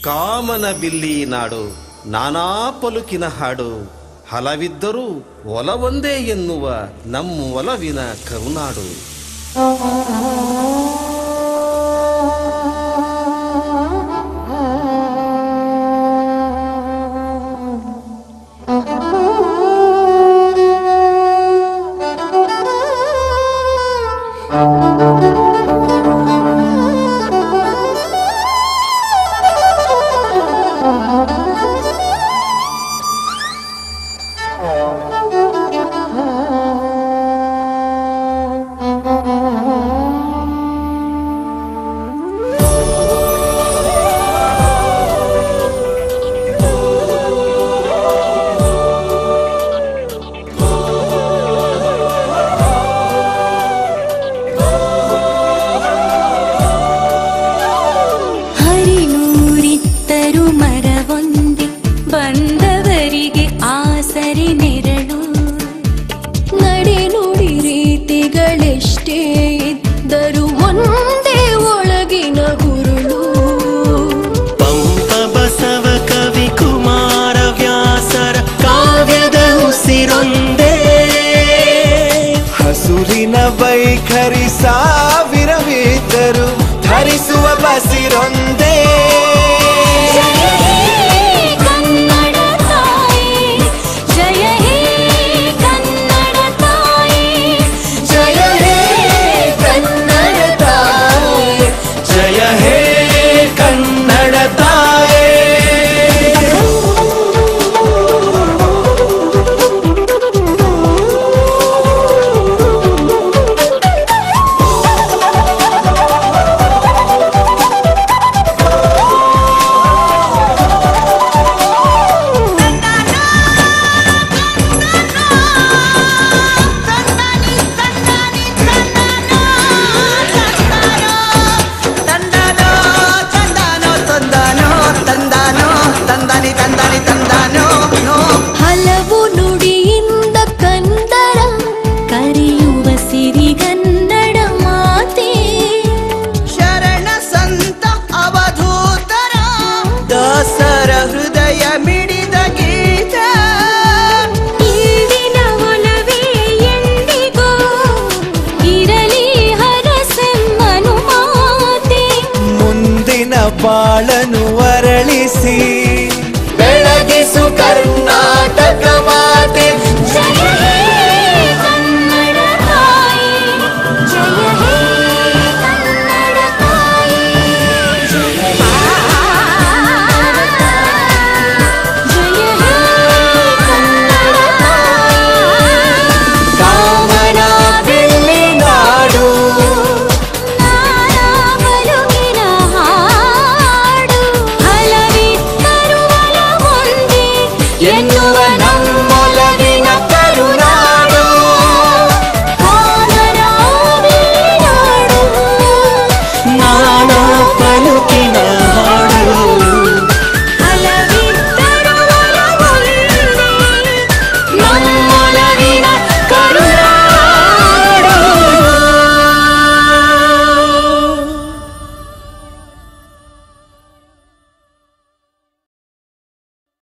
ಕಾಮನ ಬಿಲ್ಲಿ ನಾಡು ನಾನಾ ಪಲುಕಿನ ಹಾಡು ಹಲವಿದ್ದರೂ ಒಲವೊಂದೇ ಎನ್ನುವ ನಮ್ಮ ಒಲವಿನ ಕರುನಾಡು ಹರಿನೂರಿತ್ತರು ಮರವೊಂದೆ ಬಂದವರಿಗೆ ಆಸರೆ ನೆರಳು ನಡೆ ನುಡಿ ರೀತಿಗಳೆಷ್ಟೇ ಇದ್ದರು ಒಂದೇ ಒಳಗಿನ ಗುರುಳು ಪಂಪ ಬಸವ ಕವಿ ಕುಮಾರ ವ್ಯಾಸರ ಕಾವ್ಯದ ಉಸಿರೊಂದೇ ಹಸುರಿನ ವೈಖರಿ ಸಾವಿರವಿದ್ದರು ಧರಿಸುವ ಬಸಿರೊಂದೇ ಜಯ ಹೇ ಕನ್ನಡ ತಾಯಿ ಜಯ ಹೇ ಕನ್ನಡ ತಾಯಿ ಜಯ ಹೇ ಕನ್ನಡ ತಾಯಿ ಜಯ ಹೇ ಕನ್ನಡ ತಾಯಿ ತಂದಾನೋ ತಂದಾನೋ ತಂದಾನೋ ತಂದಾನೋ ತಂದಾನಿ ತಂದಾನಿ ತಂದಾನೋ ನೋ ಹಲವು ನುಡಿಯಿಂದ ಕಂದರ ಕರೆಯುವ ಸಿರಿಗನ್ನಡ ಮಾತೆ ಶರಣ ಸಂತ ಅವಧೂತರ ದಾಸರ ಹೃದಯ ಮಿಡಿದ ಗೀತ ಇಂದಿನ ಒಲವೇ ಎಂದಿಗೂ ಇರಲಿ ಹರಸೆಮ್ಮನು ಮಾತೆ ಮುಂದಿನ ಬಾಳನು ಅರಳಿಸಿ ಬೆಳಗಿಸು ಕರ್ನಾಟಕ